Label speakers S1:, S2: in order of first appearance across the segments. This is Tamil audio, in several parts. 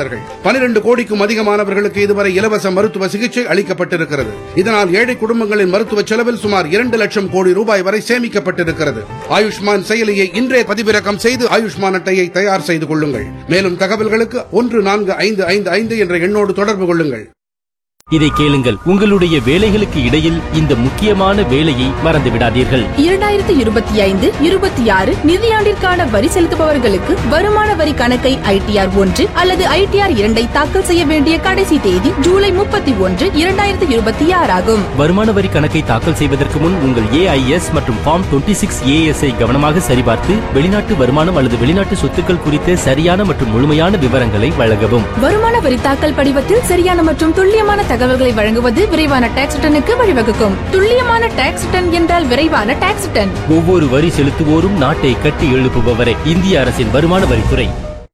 S1: பயனாளர்கள் பனிரெண்டு கோடிக்கும் அதிகமானவர்களுக்கு இதுவரை இலவச மருத்துவ சிகிச்சை அளிக்கப்பட்டிருக்கிறது இதனால் ஏழை குடும்பங்களின் மருத்துவ செலவில் சுமார் இரண்டு லட்சம் கோடி ரூபாய் வரை சேமிக்கப்பட்டிருக்கிறது ஆயுஷ்மான் செயலியை இன்றே பதிவிறக்கம் செய்து ஆயுஷ்மான் அட்டையை தயார் செய்து கொள்ளுங்கள் மேலும் தகவல்களுக்கு ஒன்று நான்கு ஐந்து ஐந்து ஐந்து என்ற எண்ணோடு தொடர்பு கொள்ளுங்கள்
S2: இதை கேளுங்கள் உங்களுடைய வேலைகளுக்கு இடையில் இந்த முக்கியமான வேலையை மறந்து விடாதீர்கள்
S3: இரண்டாயிரத்தி இருபத்தி ஐந்து இருபத்தி ஆறு நிதியாண்டிற்கான வரி செலுத்துபவர்களுக்கு வருமான வரி கணக்கை ஐடிஆர் ஒன்று அல்லது ஐடிஆர் இரண்டை தாக்கல் செய்ய வேண்டிய கடைசி தேதி ஜூலை முப்பத்தி ஒன்று இரண்டாயிரத்தி இருபத்தி ஆறாகும்
S2: வருமான வரி கணக்கை தாக்கல் செய்வதற்கு முன் உங்கள் ஏஐஎஸ் மற்றும் ஃபார்ம் 26 சிக்ஸ் ஏஎஸ் ஐ கவனமாக சரிபார்த்து வெளிநாட்டு வருமானம் அல்லது வெளிநாட்டு சொத்துக்கள் குறித்த சரியான மற்றும் முழுமையான விவரங்களை வழங்கவும்
S3: வருமான வரி தாக்கல் படிவத்தில் சரியான மற்றும் துல்லியமான தகவல்களை வழங்குவது விரைவான டாக்ஸ் ரிட்டனுக்கு வழிவகுக்கும் துல்லியமான டாக்ஸ் ரிட்டன் என்றால் விரைவான டாக்ஸ் ரிட்டன்
S2: ஒவ்வொரு வரி செலுத்துவோரும் நாட்டை கட்டி எழுப்புபவரே இந்திய அரசின் வருமான வரித்துறை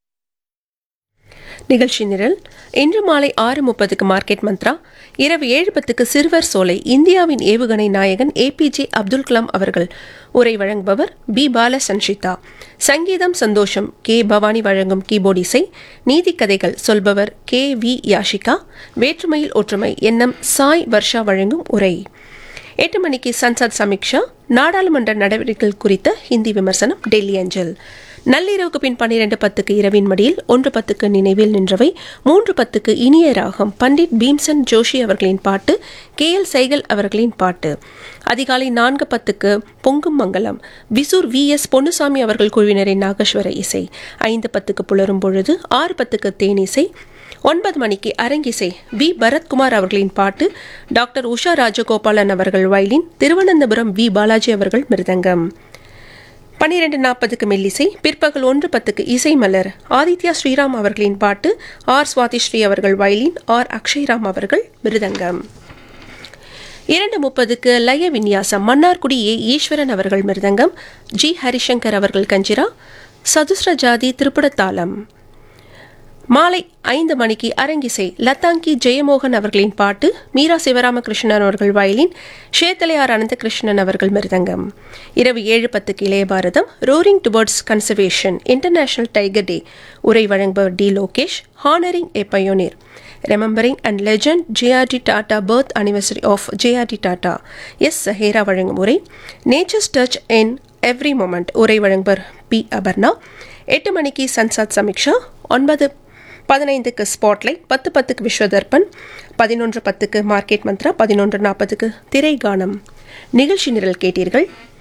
S4: நிகழ்ச்சி நிரல் இன்று மாலை ஆறு முப்பதுக்கு மார்க்கெட் மந்த்ரா இரவு ஏழு பத்துக்கு சிறுவர் சோலை இந்தியாவின் ஏவுகணை நாயகன் ஏபிஜே அப்துல் கலாம் அவர்கள் உரை வழங்குபவர் பி பால சன்ஷிதா சங்கீதம் சந்தோஷம் கே பவானி வழங்கும் கீபோர்ட் இசை நீதி கதைகள் சொல்பவர் கே வி யாஷிகா வேற்றுமையில் ஒற்றுமை எண்ணம் சாய் வர்ஷா வழங்கும் உரை எட்டு மணிக்கு சன்சத் சமீக்ஷா நாடாளுமன்ற நடவடிக்கைகள் குறித்த ஹிந்தி விமர்சனம் டெல்லி அஞ்சல் நள்ளிரவுக்கு பின் பன்னிரண்டு பத்துக்கு இரவின் மடியில் ஒன்று பத்துக்கு நினைவில் நின்றவை மூன்று பத்துக்கு இனிய ராகம் பண்டிட் பீம்சன் ஜோஷி அவர்களின் பாட்டு கே எல் சைகல் அவர்களின் பாட்டு அதிகாலை நான்கு பத்துக்கு பொங்கும் மங்கலம் விசூர் வி எஸ் பொன்னுசாமி அவர்கள் குழுவினரின் நாகேஸ்வர இசை ஐந்து பத்துக்கு புலரும் பொழுது ஆறு பத்துக்கு தேனிசை ஒன்பது மணிக்கு அரங்கிசை வி பரத்குமார் அவர்களின் பாட்டு டாக்டர் உஷா ராஜகோபாலன் அவர்கள் வயலின் திருவனந்தபுரம் வி பாலாஜி அவர்கள் மிருதங்கம் பன்னிரண்டு நாற்பதுக்கு மெல்லிசை பிற்பகல் ஒன்று பத்துக்கு இசை மலர் ஆதித்யா ஸ்ரீராம் அவர்களின் பாட்டு ஆர் சுவாதி ஸ்ரீ அவர்கள் வயலின் ஆர் அக்ஷய்ராம் அவர்கள் மிருதங்கம் இரண்டு முப்பதுக்கு லய விநியாசம் மன்னார்குடி ஏ ஈஸ்வரன் அவர்கள் மிருதங்கம் ஜி ஹரிசங்கர் அவர்கள் கஞ்சிரா சதுஸ்ர ஜாதி திரிபுடத்தாளம் மாலை ஐந்து மணிக்கு அரங்கிசை லத்தாங்கி ஜெயமோகன் அவர்களின் பாட்டு மீரா சிவராமகிருஷ்ணன் அவர்கள் வயலின் ஷேத்தலையார் அனந்தகிருஷ்ணன் அவர்கள் மிருதங்கம் இரவு ஏழு பத்துக்கு Ilaya Bharatham roaring towards conservation international tiger day உரை வழங்குபவர் T Lokesh honouring a pioneer remembering and legend JRD Tata birth anniversary of JRD Tata S Sahera வழங்கும் உரை nature's touch in every moment உரை வழங்குபவர் பி அபர்ணா எட்டு மணிக்கு சன்சாத் சமீக்ஷா ஒன்பது பதினைந்துக்கு ஸ்பாட்லைட் பத்து பத்துக்கு விஸ்வதர்பன் பதினொன்று பத்துக்கு மார்க்கெட் மந்த்ரா பதினொன்று நாற்பதுக்கு திரை கானம் நிகழ்ச்சி நிரல் கேட்டீர்கள்